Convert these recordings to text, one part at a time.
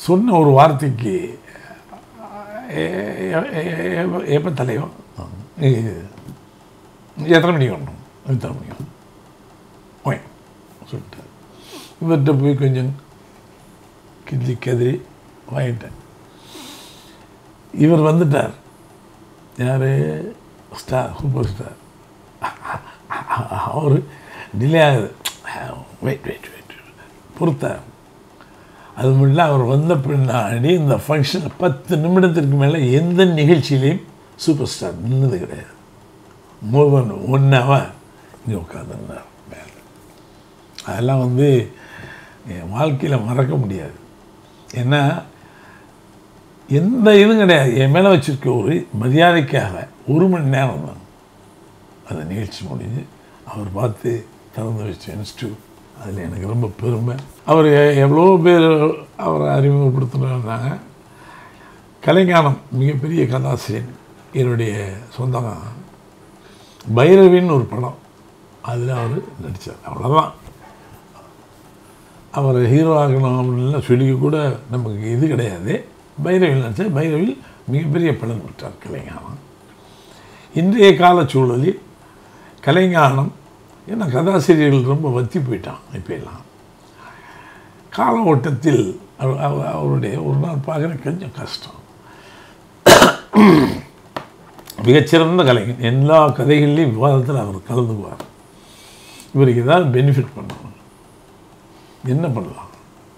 சொன்ன ஒரு வார்த்தைக்கு எப்போ தலைவன் எத்தனை மணிக்கு வரணும் எத்தனை மணிக்கு ஓய் சொல்லிட்டார் இவர்கிட்ட போய் கொஞ்சம் கிள்ளி கதிரி வாங்கிட்டேன் இவர் வந்துட்டார் யார் ஸ்டார் சூப்பர் ஸ்டார் அவர் டிலே ஆகுது வெயிட் வெயிட் வெயிட் பொறுத்தார் அது மட்டும் அவர் வந்த பின்னாடி இந்த ஃபங்க்ஷன் பத்து நிமிடத்திற்கு மேலே எந்த நிகழ்ச்சியிலையும் சூப்பர் ஸ்டார் நின்னது கிடையாது மோகன் ஒன் ஹவர் இங்கே உட்காந்துருந்தார் மேலே அதெல்லாம் வந்து என் வாழ்க்கையில் மறக்க முடியாது ஏன்னா எந்த இதுவும் கிடையாது என் மேலே வச்சுருக்க ஒரு மரியாதைக்காக ஒரு மணி நேரம் தான் அந்த நிகழ்ச்சி முடிஞ்சு அவர் பார்த்து திறந்து வச்ச இன்ஸ்டியூட் அதில் எனக்கு ரொம்ப பெருமை அவர் எவ்வளோ பேர் அவரை அறிமுகப்படுத்தினாங்க கலைஞானம் மிகப்பெரிய கதாசிரியன் என்னுடைய சொந்தம் பைரவின்னு ஒரு படம் அதில் அவர் நடித்தார் அவ்வளோதான் அவர் ஹீரோ ஆகணும் அப்படின்லாம் சொல்லி கூட நமக்கு இது கிடையாது பைரவில் நடித்தார் பைரவில் மிகப்பெரிய படம் பெற்றார் கலைஞானம் இன்றைய கால சூழலில் கலைஞானம் ஏன்னா கதாசிரியர்கள் ரொம்ப வத்தி போயிட்டான் இப்போ எல்லாம் கால ஓட்டத்தில் அவர் அவர் அவருடைய ஒரு நாள் பார்க்குற கொஞ்சம் கஷ்டம் மிகச்சிறந்த கலைஞன் எல்லா கதைகள்லையும் விவாதத்தில் அவர் கலந்துக்குவார் இவருக்கு ஏதாவது பெனிஃபிட் பண்ணணும் என்ன பண்ணலாம்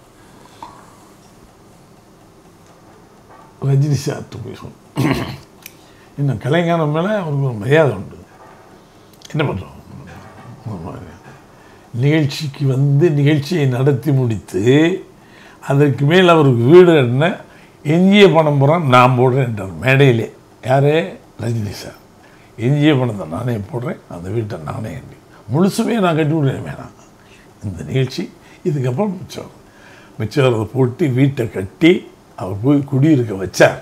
ரஜினி சார்ட்டு போய் சொன்ன இன்னும் கலைஞானம் மேலே அவருக்கு ஒரு மரியாதை உண்டு என்ன பண்ணுறோம் நிகழ்ச்சிக்கு வந்து நிகழ்ச்சியை நடத்தி முடித்து அதற்கு மேல் அவருக்கு வீடு என்ன எஞ்சிய பணம் பூரா நான் போடுறேன்றார் மேடையிலே யாரே ரஜினி சார் எஞ்சிய பணத்தை நானே போடுறேன் அந்த வீட்டை நானே எண்ணி முழுசுமே நான் கட்டி விடுறேன் வேணாம் இந்த நிகழ்ச்சி இதுக்கப்புறம் மிச்சம் மிச்சம் போட்டு வீட்டை கட்டி அவர் போய் குடியிருக்க வச்சார்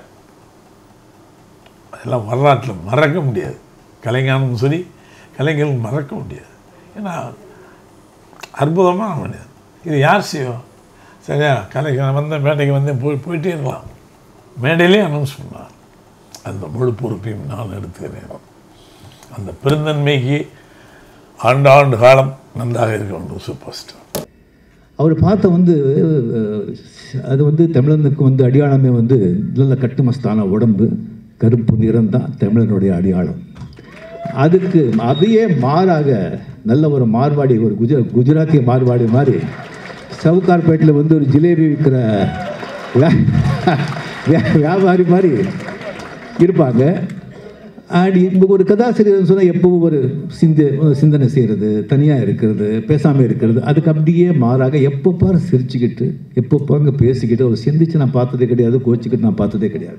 அதெல்லாம் வரலாற்றில் மறக்க முடியாது கலைஞானும் சரி கலைஞர்கள் மறக்க முடியாது ஏன்னா அற்புதமான மனிதன் இது யார் செய்வோம் சரியா கலைஞர் வந்த மேடைக்கு வந்து போய் போயிட்டே இருக்கலாம் மேடையிலே அனௌன்ஸ் பண்ணார் அந்த முழு பொறுப்பையும் நான் எடுத்துக்கிறேன் அந்த பெருந்தன்மைக்கு ஆண்டாண்டு காலம் நன்றாக இருக்க வேண்டும் சூப்பர் ஸ்டார் அவர் பார்த்த வந்து அஹ், அது வந்து தமிழனுக்கு வந்து அடையாளமே வந்து நல்ல கட்டுமஸ்தான உடம்பு கருப்பு நிறம் தான் தமிழனுடைய அடையாளம் அதுக்கு அதையே மாறாக நல்ல ஒரு மார்வாடி ஒரு குஜ குஜராத்திய மார்வாடி மாதிரி சவுகார்பேட்டில் வந்து ஒரு ஜிலேபி விற்கிற வியா- வியா- வியாபாரி மாதிரி இருப்பாங்க அண்ட் இப்போ ஒரு கதாசிரியர் சொன்னால் எப்பவும் ஒரு சிந்த சிந்தனை செய்கிறது தனியாக இருக்கிறது பேசாமல் இருக்கிறது அதுக்கு அப்படியே மாறாக எப்போ பாரு சிரிச்சுக்கிட்டு எப்போ பாருங்க பேசிக்கிட்டு ஒரு சிந்திச்சு நான் பார்த்ததே கிடையாது கோச்சிக்கிட்டு நான் பார்த்ததே கிடையாது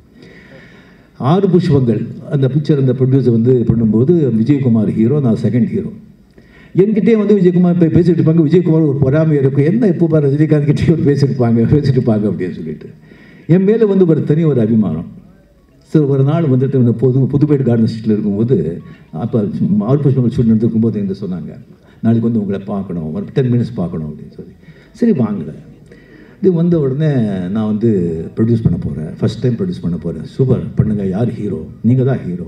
ஆறு புஷ்பங்கள் அந்த பிக்சர் அந்த ப்ரொடியூசர் வந்து பண்ணும்போது விஜயகுமார் ஹீரோ நான் செகண்ட் ஹீரோ என்கிட்டே வந்து விஜயகுமார் போய் பேசிட்டு இருப்பாங்க விஜயகுமார் ஒரு பொறாமை இருக்கும் என்ன எப்போ பாரு ரஜினிகாந்த் கிட்டே ஒரு பேசியிருப்பாங்க பேசிட்டு இருப்பாங்க அப்படின்னு சொல்லிட்டு என் மேலே வந்து ஒரு தனி ஒரு அபிமானம் சரி ஒரு நாள் வந்துட்டு இந்த புது புதுப்பேட்டு கார்டன் ஸ்ட்ரீட்டில் இருக்கும்போது அப்போ ஆறு புஷ்பங்கள் ஷூட் நடந்திருக்கும்போது என்கிட்ட சொன்னாங்க நாளைக்கு வந்து உங்களை பார்க்கணும் ஒரு டென் மினிட்ஸ் பார்க்கணும் அப்படின்னு சொல்லி சரி வாங்கலை இது வந்த உடனே நான் வந்து ப்ரொடியூஸ் பண்ண போகிறேன் ஃபஸ்ட் டைம் ப்ரொடியூஸ் பண்ண போகிறேன் சூப்பர் பண்ணுங்க யார் ஹீரோ நீங்கள் தான் ஹீரோ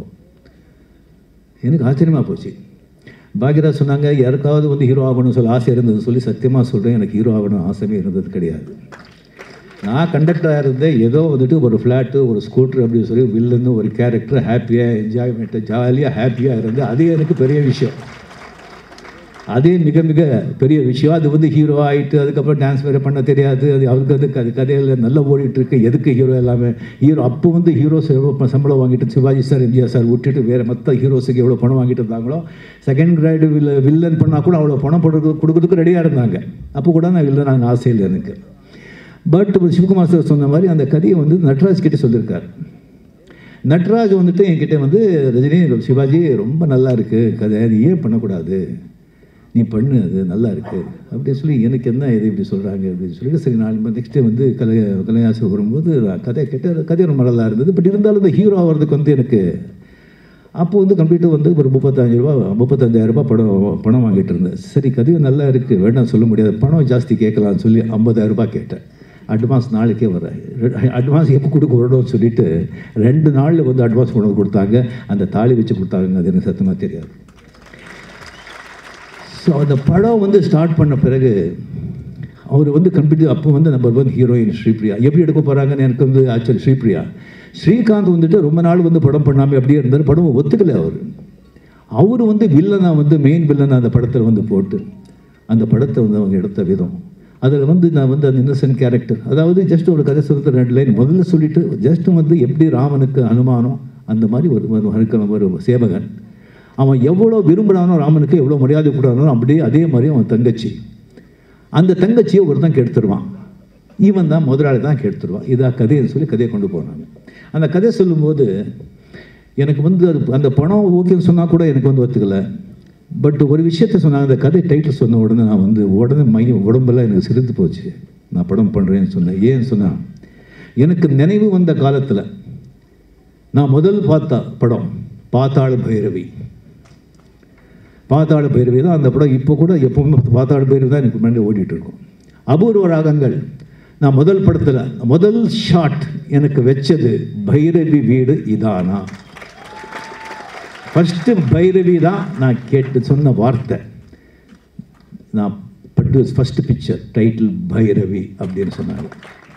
எனக்கு ஆச்சரியமாக போச்சு பாக்யராஜ் சொன்னாங்க யாருக்காவது வந்து ஹீரோ ஆகணும்னு சொல்லி ஆசை இருந்தது சொல்லி சத்தியமாக சொல்கிறேன் எனக்கு ஹீரோ ஆகணும் ஆசையே இருந்தது கிடையாது நான் கண்டக்டராக இருந்தேன் ஏதோ வந்துட்டு ஒரு ஃப்ளாட்டு ஒரு ஸ்கூட்ரு அப்படின்னு சொல்லி வில்லன்னு ஒரு கேரக்டர் ஹாப்பியாக என்ஜாய்மெண்ட்டு ஜாலியாக ஹாப்பியாக இருந்து அதே எனக்கு பெரிய விஷயம் அதே மிக மிக பெரிய விஷயம் அது வந்து ஹீரோ ஆகிட்டு அதுக்கப்புறம் டான்ஸ் வேறு பண்ண தெரியாது அது அவருக்கு அது கதை கதையில் நல்லா ஓடிட்டு இருக்கு எதுக்கு ஹீரோ எல்லாமே ஹீரோ அப்போ வந்து ஹீரோஸ் எவ்வளோ சம்பளம் வாங்கிட்டு சிவாஜி சார் எம்ஜிஆர் சார் விட்டுட்டு வேறு மற்ற ஹீரோஸுக்கு எவ்வளோ பணம் வாங்கிட்டு இருந்தாங்களோ செகண்ட் கிரேடு வில்ல வில்லன் பண்ணால் கூட அவ்வளோ பணம் போடுறது கொடுக்கறதுக்கு ரெடியாக இருந்தாங்க அப்போ கூட நான் வில்லன் நான் ஆசை இல்லை எனக்கு பட் சிவகுமார் சார் சொன்ன மாதிரி அந்த கதையை வந்து நட்ராஜ் கிட்ட சொல்லியிருக்காரு நட்ராஜ் வந்துட்டு என்கிட்ட வந்து ரஜினி சிவாஜி ரொம்ப நல்லா இருக்குது கதை அது ஏன் பண்ணக்கூடாது நீ பண்ணு அது நல்லா இருக்கு அப்படின்னு சொல்லி எனக்கு என்ன இது இப்படி சொல்கிறாங்க அப்படின்னு சொல்லிட்டு சரி நாலு நெக்ஸ்ட் டே வந்து கலை கலையாசம் வரும்போது நான் கதை கேட்ட கதை ரொம்ப நல்லா இருந்தது பட் இருந்தாலும் இந்த ஹீரோ ஆகிறதுக்கு வந்து எனக்கு அப்போ வந்து கம்ப்ளீட்டாக வந்து ஒரு முப்பத்தஞ்சு ரூபா முப்பத்தஞ்சாயிரம் ரூபாய் பணம் பணம் வாங்கிட்டு இருந்தேன் சரி கதையும் நல்லா இருக்குது வேண்டாம் சொல்ல முடியாது பணம் ஜாஸ்தி கேட்கலாம்னு சொல்லி ஐம்பதாயிரம் ரூபாய் கேட்டேன் அட்வான்ஸ் நாளைக்கே வர அட்வான்ஸ் எப்போ கொடுக்க வரணும்னு சொல்லிட்டு ரெண்டு நாளில் வந்து அட்வான்ஸ் கொண்டு வந்து கொடுத்தாங்க அந்த தாலி வச்சு கொடுத்தாங்க அது எனக்கு சத்தமாக தெரியாது ஸோ அந்த படம் வந்து ஸ்டார்ட் பண்ண பிறகு அவர் வந்து கம்ப்ளீட் அப்போ வந்து நம்பர் ஒன் ஹீரோயின் ஸ்ரீபிரியா எப்படி எடுக்க போகிறாங்கன்னு எனக்கு வந்து ஆக்சுவலி ஸ்ரீபிரியா ஸ்ரீகாந்த் வந்துட்டு ரொம்ப நாள் வந்து படம் பண்ணாமல் அப்படியே இருந்தார் படம் ஒத்துக்கலை அவர் அவர் வந்து வில்லனா வந்து மெயின் வில்லனா அந்த படத்தில் வந்து போட்டு அந்த படத்தை வந்து அவங்க எடுத்த விதம் அதில் வந்து நான் வந்து அந்த இன்னசென்ட் கேரக்டர் அதாவது ஜஸ்ட் ஒரு கதை சொல்கிறது ரெண்டு லைன் முதல்ல சொல்லிட்டு ஜஸ்ட் வந்து எப்படி ராமனுக்கு அனுமானம் அந்த மாதிரி ஒரு ஒரு இருக்கிற ஒரு சேவகன் அவன் எவ்வளோ விரும்புகிறானோ ராமனுக்கு எவ்வளோ மரியாதை கொடுறானோ அப்படியே அதே மாதிரி அவன் தங்கச்சி அந்த தங்கச்சியை ஒருத்தன் கெடுத்துருவான் இவன் தான் முதலாளி தான் கெடுத்துருவான் இதா கதைன்னு சொல்லி கதையை கொண்டு போனாங்க அந்த கதை சொல்லும்போது எனக்கு வந்து அது அந்த பணம் ஓகேன்னு சொன்னால் கூட எனக்கு வந்து ஒத்துக்கலை பட் ஒரு விஷயத்த சொன்னாங்க அந்த கதை டைட்டில் சொன்ன உடனே நான் வந்து உடனே மையம் உடம்பெல்லாம் எனக்கு சிரித்து போச்சு நான் படம் பண்ணுறேன்னு சொன்னேன் ஏன்னு சொன்னால் எனக்கு நினைவு வந்த காலத்தில் நான் முதல் பார்த்த படம் பாத்தாள பைரவி பாத்தாள பைரவி தான் அந்த படம் இப்போ கூட எப்பவுமே பாத்தாள பைரவி தான் எனக்கு முன்னாடி ஓடிட்டு இருக்கும் அபூர்வ ராகங்கள் நான் முதல் படத்தில் முதல் ஷாட் எனக்கு வச்சது பைரவி வீடு இதானா ஃபஸ்ட்டு பைரவி தான் நான் கேட்டு சொன்ன வார்த்தை நான் பட்டு ஃபஸ்ட்டு பிக்சர் டைட்டில் பைரவி அப்படின்னு சொன்னாங்க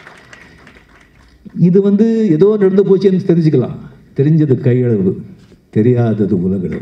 இது வந்து ஏதோ நடந்து போச்சுன்னு தெரிஞ்சுக்கலாம் தெரிஞ்சது கையளவு தெரியாதது உலகளவு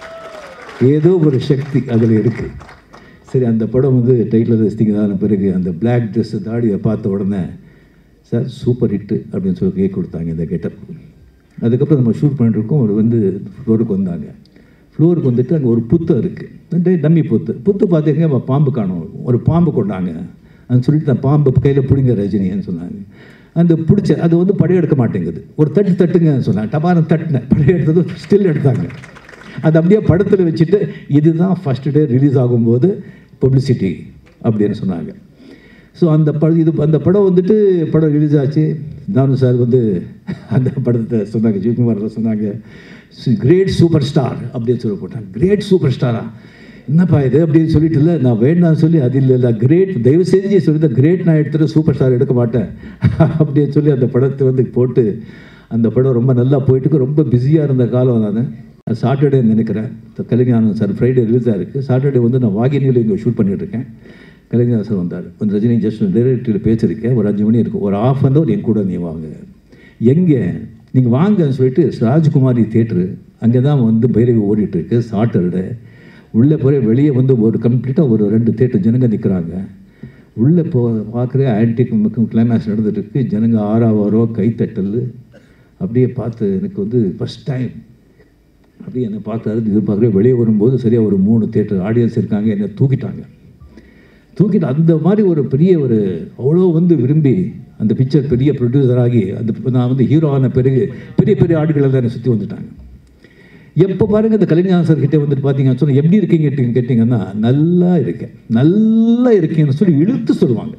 ஏதோ ஒரு சக்தி அதில் இருக்குது சரி அந்த படம் வந்து டைட்டில் ரசித்திங்கதான பிறகு அந்த பிளாக் ட்ரெஸ்ஸு தாடியை பார்த்த உடனே சார் சூப்பர் ஹிட்டு அப்படின்னு சொல்லி கேக் கொடுத்தாங்க இந்த கெட்டப் அதுக்கப்புறம் நம்ம ஷூட் பண்ணிட்டுருக்கோம் அவர் வந்து ஃப்ளோருக்கு வந்தாங்க ஃப்ளோருக்கு வந்துட்டு அங்கே ஒரு புத்தம் இருக்குது டம்மி புத்து புத்து பார்த்தீங்க அவன் பாம்பு காணும் ஒரு பாம்பு கொண்டாங்க அது சொல்லிட்டு நான் பாம்பு கையில் பிடிங்க ரஜினின்னு சொன்னாங்க அந்த பிடிச்ச அது வந்து படையெடுக்க மாட்டேங்குது ஒரு தட்டு தட்டுங்கன்னு சொன்னாங்க டபாரம் தட்டினேன் படையெடுத்தது ஸ்டில் எடுத்தாங்க அது அப்படியே படத்தில் வச்சுட்டு இதுதான் ஃபஸ்ட் டே ரிலீஸ் ஆகும்போது பப்ளிசிட்டி அப்படின்னு சொன்னாங்க ஸோ அந்த படம் இது அந்த படம் வந்துட்டு படம் ரிலீஸ் ஆச்சு தானு சார் வந்து அந்த படத்தை சொன்னாங்க ஜிவகுமாரில் சொன்னாங்க கிரேட் சூப்பர் ஸ்டார் அப்படின்னு சொல்லி போட்டாங்க கிரேட் சூப்பர் ஸ்டாரா என்னப்பா இது அப்படின்னு சொல்லிட்டு இல்லை நான் வேண்டாம்னு சொல்லி அது இல்லை இல்லை கிரேட் தயவு செஞ்சு சொல்லி கிரேட் நான் எடுத்துகிட்டு சூப்பர் ஸ்டார் எடுக்க மாட்டேன் அப்படின்னு சொல்லி அந்த படத்தை வந்து போட்டு அந்த படம் ரொம்ப நல்லா போயிட்டு ரொம்ப பிஸியாக இருந்த காலம் நான் சாட்டர்டே நினைக்கிறேன் கலைஞானம் சார் ஃப்ரைடே ரிலீஸ் ஆகிருக்கு சாட்டர்டே வந்து நான் வாகினியில் இங்கே ஷூட் பண்ணிகிட்ருக்கேன் கலைஞர் சார் வந்தார் வந்து ரஜினி ஜஸ்ட் டைரக்டரில் பேசியிருக்கேன் ஒரு அஞ்சு மணி இருக்கும் ஒரு ஆஃப் அன் ஹவர் என் கூட நீ வாங்க எங்கே நீங்கள் வாங்கன்னு சொல்லிட்டு ராஜ்குமாரி தேட்ரு அங்கே தான் வந்து பைரவி ஓடிட்டுருக்கு சாட்டர்டே உள்ளே போய் வெளியே வந்து ஒரு கம்ப்ளீட்டாக ஒரு ரெண்டு தேட்டர் ஜனங்க நிற்கிறாங்க உள்ளே போ பார்க்குற ஆன்டிக் கிளைமேக்ஸ் நடந்துட்டு இருக்கு ஜனங்க ஆறாவாரோ கைத்தட்டல் அப்படியே பார்த்து எனக்கு வந்து ஃபஸ்ட் டைம் அப்படியே என்னை பார்த்தாரு இது பார்க்குற வெளியே வரும்போது சரியாக ஒரு மூணு தேட்டர் ஆடியன்ஸ் இருக்காங்க என்னை தூக்கிட்டாங்க தூக்கிட்டு அந்த மாதிரி ஒரு பெரிய ஒரு அவ்வளோ வந்து விரும்பி அந்த பிக்சர் பெரிய ப்ரொடியூசர் ஆகி அந்த நான் வந்து ஹீரோ ஆன பிறகு பெரிய பெரிய ஆடுகள் எல்லாம் என்னை சுற்றி வந்துட்டாங்க எப்போ பாருங்க இந்த கலைஞர் சார் கிட்டே வந்துட்டு பார்த்தீங்கன்னு சொன்னால் எப்படி இருக்கீங்க கேட்டீங்க- கேட்டிங்கன்னா நல்லா இருக்கேன் நல்லா இருக்கேன்னு சொல்லி இழுத்து சொல்லுவாங்க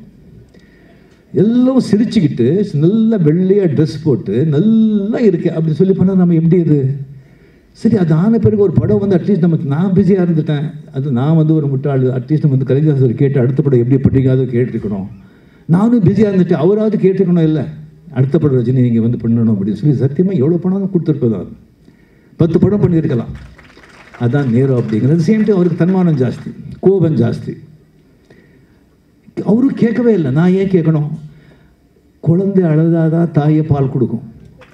எல்லாம் சிரிச்சுக்கிட்டு நல்லா வெள்ளையாக ட்ரெஸ் போட்டு நல்லா இருக்கேன் அப்படின்னு சொல்லி பண்ணால் நம்ம எப்படி இது சரி அது ஆன பிறகு ஒரு படம் வந்து அட்லீஸ்ட் நமக்கு நான் பிஸியாக இருந்துட்டேன் அது நான் வந்து ஒரு முட்டாள் அட்லீஸ்ட் நம்ம வந்து கலைஞர் சார் கேட்டு அடுத்த படம் எப்படி பண்ணிக்காதோ கேட்டிருக்கணும் நானும் பிஸியாக இருந்துட்டேன் அவராவது கேட்டிருக்கணும் இல்லை அடுத்த படம் ரஜினி நீங்கள் வந்து பண்ணணும் அப்படின்னு சொல்லி சத்தியமாக எவ்வளோ பணம் கொடுத்துருப்போம் தான் பத்து படம் பண்ணியிருக்கலாம் அதான் நேரம் அப்படிங்கிறது சேம் டைம் அவருக்கு தன்மானம் ஜாஸ்தி கோபம் ஜாஸ்தி அவரும் கேட்கவே இல்லை நான் ஏன் கேட்கணும் குழந்தை அழுதாதான் தாயை பால் கொடுக்கும்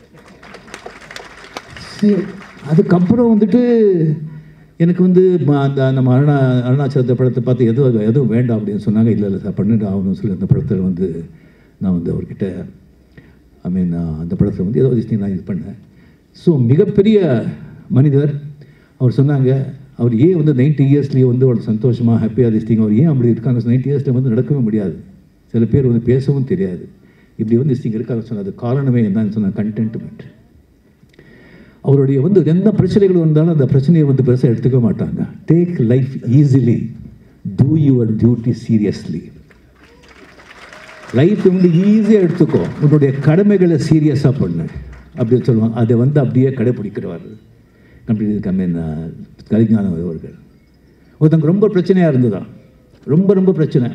சரி அதுக்கப்புறம் வந்துட்டு எனக்கு வந்து ம- அந்த நம்ம அருணா அருணாச்சலத்தை படத்தை பார்த்து எதுவும் எதுவும் வேண்டாம் அப்படின்னு சொன்னாங்க இல்லை இல்லை சார் பண்ணிட்டு ஆகணும்னு சொல்லி அந்த படத்தில் வந்து நான் வந்து அவர்கிட்ட ஐ மீன் அந்த படத்தில் வந்து ஏதோ விஷயம் நான் இது பண்ணேன் ஸோ மிகப்பெரிய மனிதர் அவர் சொன்னாங்க அவர் ஏன் வந்து நைன்டி இயர்ஸ்லேயே வந்து அவ்வளோ சந்தோஷமாக ஹாப்பியாக திஸ்டிங் அவர் ஏன் அப்படி இருக்காங்க நைன்டி இயர்ஸில் வந்து நடக்கவே முடியாது சில பேர் வந்து பேசவும் தெரியாது இப்படி வந்து திஸ்டிங் இருக்காங்க சொன்னது காரணமே என்னன்னு சொன்ன கண்டென்ட்மெண்ட் அவருடைய வந்து எந்த பிரச்சனைகள் வந்தாலும் அந்த பிரச்சனையை வந்து பெருசாக எடுத்துக்க மாட்டாங்க take life easily do your duty seriously life வந்து ஈஸியாக எடுத்துக்கோ உன்னுடைய கடமைகளை சீரியஸாக பண்ணு அப்படின்னு சொல்லுவாங்க அதை வந்து அப்படியே கடைப்பிடிக்கிறவர் கம்ப்ளீட் கம்மி கலிஞானம் அவர்கள் ஒருத்தங்க ரொம்ப பிரச்சனையாக இருந்ததா ரொம்ப ரொம்ப பிரச்சனை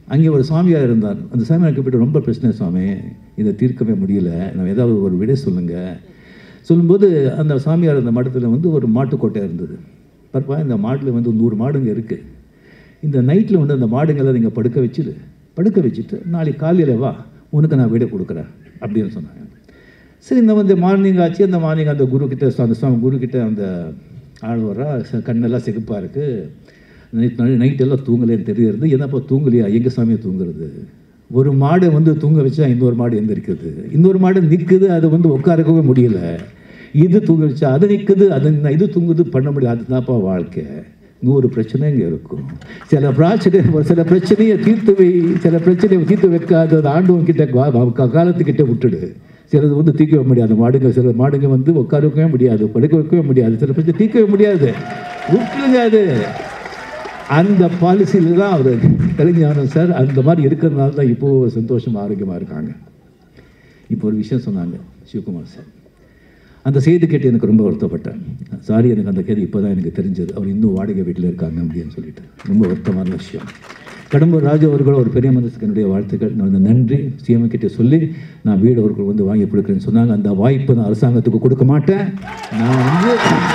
அங்கே ஒரு சாமியார் இருந்தார் அந்த சாமியார் கூப்பிட்டு ரொம்ப பிரச்சனை சுவாமி இதை தீர்க்கவே முடியல நம்ம ஏதாவது ஒரு விடை சொல்லுங்கள் சொல்லும்போது அந்த சாமியார் அந்த மடத்தில் வந்து ஒரு மாட்டுக்கோட்டை இருந்தது பார்ப்பா இந்த மாட்டில் வந்து நூறு மாடுங்க இருக்குது இந்த நைட்டில் வந்து அந்த மாடுங்களை நீங்கள் படுக்க வச்சுடு படுக்க வச்சுட்டு நாளைக்கு காலையில் வா உனக்கு நான் விடை கொடுக்குறேன் அப்படின்னு சொன்னாங்க சரி இந்த வந்து மார்னிங் ஆச்சு அந்த மார்னிங் அந்த குரு கிட்ட அந்த சுவாமி குரு கிட்ட அந்த ஆள் வர்றா ச- கண்ணெல்லாம் சிகப்பாக இருக்குது நைட் நைட் எல்லாம் தூங்கலேன்னு தெரியறது என்னப்பா தூங்கலையா எங்கள் சாமியை தூங்குறது ஒரு மாடை வந்து தூங்க வச்சா இன்னொரு மாடு எந்திரிக்குது இன்னொரு மாடு நிற்குது அது வந்து உட்காரக்கவே முடியல இது தூங்க வச்சா அது நிற்குது அது இது தூங்குது பண்ண முடியாது அதுதான்ப்பா வாழ்க்கை நூறு பிரச்சனை இங்கே இருக்கும் சில பிரச்சனை சில பிரச்சனையை தீர்த்து வை சில பிரச்சனையை தீர்த்து வைக்காத அது ஆண்டவன் கிட்ட கா- கா- காலத்துக்கிட்ட விட்டுடு சிலது வந்து தீர்க்கவே முடியாது மாடுங்க சில மாடுங்க வந்து உட்கார வைக்கவே முடியாது படுக்க வைக்கவே முடியாது சில பிரச்சனை தீர்க்கவே முடியாது விட்டுருங்க அது அந்த பாலிசியில் தான் அவர் கலைஞானம் சார் அந்த மாதிரி இருக்கிறதுனால தான் இப்போது சந்தோஷம் ஆரோக்கியமாக இருக்காங்க இப்போ ஒரு விஷயம் சொன்னாங்க சிவகுமார் சார் அந்த செய்தி கேட்டு எனக்கு ரொம்ப வருத்தப்பட்டேன் சாரி எனக்கு அந்த கேள்வி இப்போ தான் எனக்கு தெரிஞ்சது அவர் இன்னும் வாடகை வீட்டில் இருக்காங்க அப்படின்னு சொல்லிட்டு ரொம்ப வருத்தமான விஷயம் கடம்பூர் ராஜு அவர்கள் ஒரு பெரிய மனசுக்கு என்னுடைய வாழ்த்துக்கள் நான் வந்து நன்றி சிஎம் கிட்ட சொல்லி நான் வீடு அவர்கள் வந்து வாங்கி கொடுக்குறேன்னு சொன்னாங்க அந்த வாய்ப்பு நான் அரசாங்கத்துக்கு கொடுக்க மாட்டேன் நான் வந்து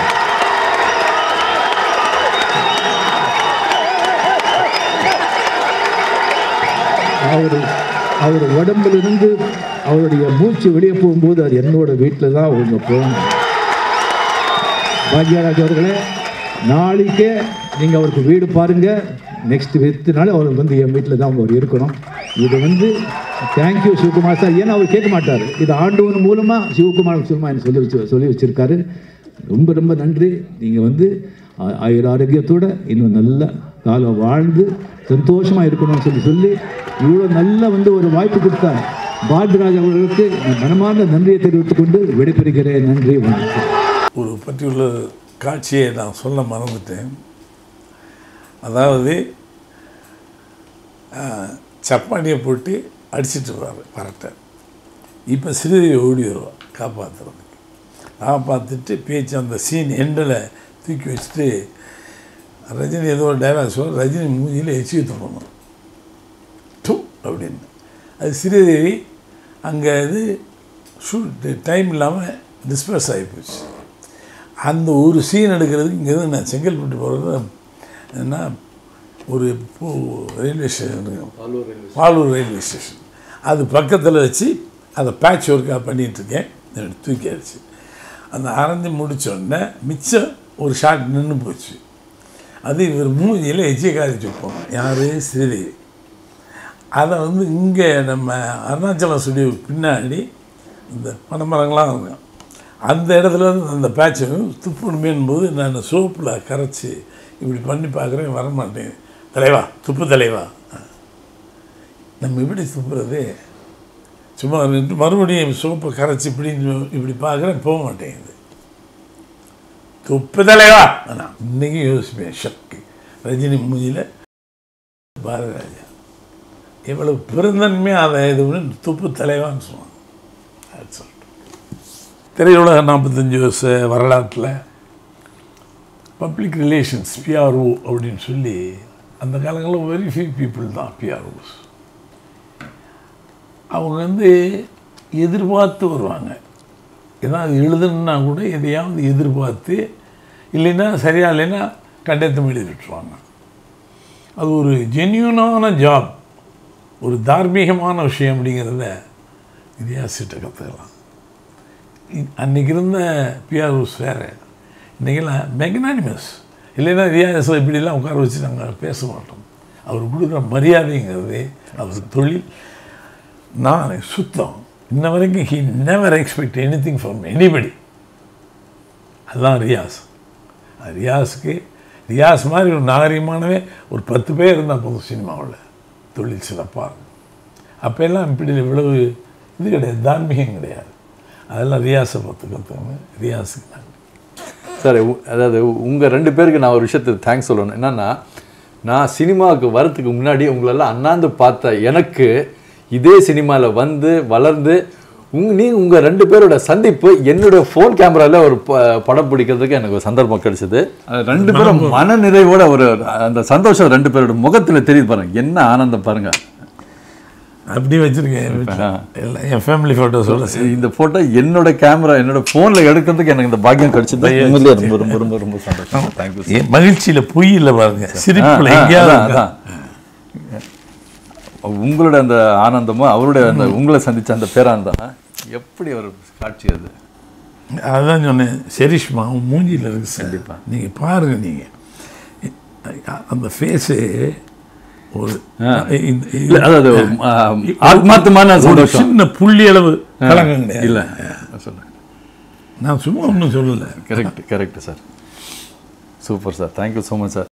அவர் அவர் உடம்பிலிருந்து அவருடைய மூச்சு வெளியே போகும்போது அது என்னோட வீட்டில் தான் அவங்க போகணும் பாக்யராஜ் அவர்களே நாளைக்கே நீங்கள் அவருக்கு வீடு பாருங்கள் நெக்ஸ்ட் வித்துனால அவர் வந்து என் வீட்டில் தான் அவங்க இருக்கணும் இது வந்து தேங்க்யூ சிவகுமார் சார் ஏன்னா அவர் கேட்க மாட்டார் இது ஆண்டவன் மூலமாக சிவகுமார் சும்மா எனக்கு சொல்லி வச்சு சொல்லி வச்சுருக்காரு ரொம்ப ரொம்ப நன்றி நீங்கள் வந்து ஆ- ஆயுர ஆரோக்கியத்தோட இன்னும் நல்ல காலம் வாழ்ந்து சந்தோஷமாக இருக்கணும்னு சொல்லி சொல்லி இவ்வளோ நல்ல வந்து ஒரு வாய்ப்பு கொடுத்தா பாரதிராஜ் அவர்களுக்கு நான் மனமார்ந்த நன்றியை தெரிவித்துக் கொண்டு விடைபெறுகிறேன் நன்றி வணக்கம் ஒரு பற்றியுள்ள காட்சியை நான் சொல்ல மறந்துட்டேன் அதாவது ஆஹ், சப்பானியை போட்டு அடிச்சிட்டு வர்றாரு பரட்டை இப்போ ஸ்ரீதேவி ஓடி வருவா காப்பாற்றுறதுக்கு காப்பாற்றிட்டு பேச்சு அந்த சீன் எண்டில் தூக்கி வச்சுட்டு ரஜினி ஏதோ ஒரு டைலாக் சொல்ல ரஜினி மூஞ்சியில் எச்சி தோணும் டூ அப்படின்னு அது ஸ்ரீதேவி அங்கே இது ஷூட் டைம் இல்லாமல் டிஸ்பர்ஸ் ஆகி போச்சு அந்த ஒரு சீன் எடுக்கிறதுக்கு இங்கேருந்து நான் செங்கல்பட்டு போகிறது என்ன ஒரு பூ railway station Palur railway station அது பக்கத்தில் வச்சு அதை பேட்ச் ஒர்க்காக பண்ணிகிட்ருக்கேன் தூக்கி அடிச்சு அந்த அரைஞ்சு முடிச்ச உடனே மிச்சம் ஒரு ஷாட் நின்று போச்சு அது இவர் மூஞ்சியில் எச்சியை காய்ச்சி வைப்போம் யார் ஸ்ரீதேவி அதை வந்து இங்கே நம்ம அருணாச்சலம் ஸ்டுடியோ பின்னாடி இந்த பனைமரங்களாம் இருக்கும் அந்த இடத்துல இருந்து அந்த பேட்சை துப்புணுமேன் போது நான் சோப்பில் கரைச்சி இப்படி பண்ணி பார்க்குறேன் வரமாட்டேன் தலைவா துப்பு தலைவா நம்ம எப்படி துப்புறது சும்மா ரெண்டு மறுபடியும் சோப்பை கரைச்சி இப்படி இப்படி பார்க்குறேன் போக மாட்டேங்குது துப்பு தலைவா நான் இன்றைக்கும் யோசிப்பேன் ஷக்கு ரஜினி மூஞ்சியில் பாரதிராஜா எவ்வளவு பெருந்தன்மையாக அதை இது பண்ணி துப்பு தலைவான்னு சொன்னான் அது சொல்லிட்டு திரையுலக நாற்பத்தஞ்சு வருஷ வரலாற்றில் பப்ளிக் ரிலேஷன்ஸ் பிஆர்ஓ அப்படின்னு சொல்லி அந்த காலங்களில் வெரி ஃபியூ பீப்புள் தான் பிஆர்ஓஸ் அவங்க வந்து எதிர்பார்த்து வருவாங்க ஏதாவது எழுதணுன்னா கூட எதையாவது எதிர்பார்த்து இல்லைன்னா சரியா இல்லைன்னா கண்டத்தை எழுதி விட்டுருவாங்க அது ஒரு ஜென்யூனான ஜாப் ஒரு தார்மீகமான விஷயம் அப்படிங்கிறத இதிகாசிட்ட கற்றுக்கலாம் அன்றைக்கி இருந்த பிஆர்ஓஸ் வேறு இன்றைக்கெல்லாம் மெக்னானிமஸ் இல்லைன்னா இதிகாசம் இப்படிலாம் உட்கார வச்சு நாங்கள் பேச மாட்டோம் அவர் கொடுக்குற மரியாதைங்கிறது அவர் தொழில் நான் சுத்தம் இன்ன வரைக்கும் he never expect anything from anybody அதுதான் ரியாஸ் அது ரியாஸுக்கு ரியாஸ் மாதிரி ஒரு நாகரிகமானவே ஒரு பத்து பேர் இருந்தால் போதும் சினிமாவில் தொழில் சிறப்பாக இருக்கும் அப்போல்லாம் இப்படி இவ்வளவு இது கிடையாது தார்மீகம் கிடையாது அதெல்லாம் ரியாஸை பார்த்து கற்றுக்கணும் ரியாஸுக்கு நன்றி சார் உ- அதாவது உங்கள் ரெண்டு பேருக்கு நான் ஒரு விஷயத்துக்கு தேங்க்ஸ் சொல்லணும் என்னன்னா நான் சினிமாவுக்கு வரத்துக்கு முன்னாடி உங்களெல்லாம் அண்ணாந்து பார்த்த எனக்கு இதே சினிமாவில் வந்து வளர்ந்து உங்க நீங்க உங்க ரெண்டு பேரோட சந்திப்பு என்னோட ஃபோன் கேமரால ஒரு ப- படம் பிடிக்கிறதுக்கு எனக்கு ஒரு சந்தர்ப்பம் கிடைச்சது அது ரெண்டு பேரும் மன நிறைவோட ஒரு அந்த சந்தோஷம் ரெண்டு பேரோட முகத்துல தெரியுது பாருங்க என்ன ஆனந்தம் பாருங்க அப்படி வச்சிருக்கேன் ஆ. எல்லாம் என் ஃபேமிலி ஃபோட்டோஸோட இந்த போட்டோ என்னோட கேமரா என்னோட போன்ல எடுக்கிறதுக்கு எனக்கு இந்த பாக்கியம் கிடைச்சது உண்மையிலேயே ரொம்ப ரொம்ப ரொம்ப ரொம்ப சந்தோஷம் தேங்க்யூ என் மகிழ்ச்சியில பொய் இல்லை பாருங்க சிரிப்புல எங்கேயாவது இருக்கா? உங்களோட அந்த ஆனந்தமும் அவருடைய அந்த உங்களை சந்திச்ச அந்த பேரானந்தம் எப்படி ஒரு காட்சி அது அதான் சொன்னேன் சரிஷ்மா உன் மூஞ்சியில் இருக்கு கண்டிப்பாா நீங்க பாருங்க நீங்க அந்த ஃபேஸு ஒரு இந்த- இல்ல அதாவது ஆ, ஆத்மார்த்தமான ஒரு சந்தோஷம் சின்ன புள்ளி அளவு கலங்க கிடையாது இல்ல சொல்லுங்க நான் சும்மா ஒன்றும் சொல்லலை correct correct sir super sir thank you so much sir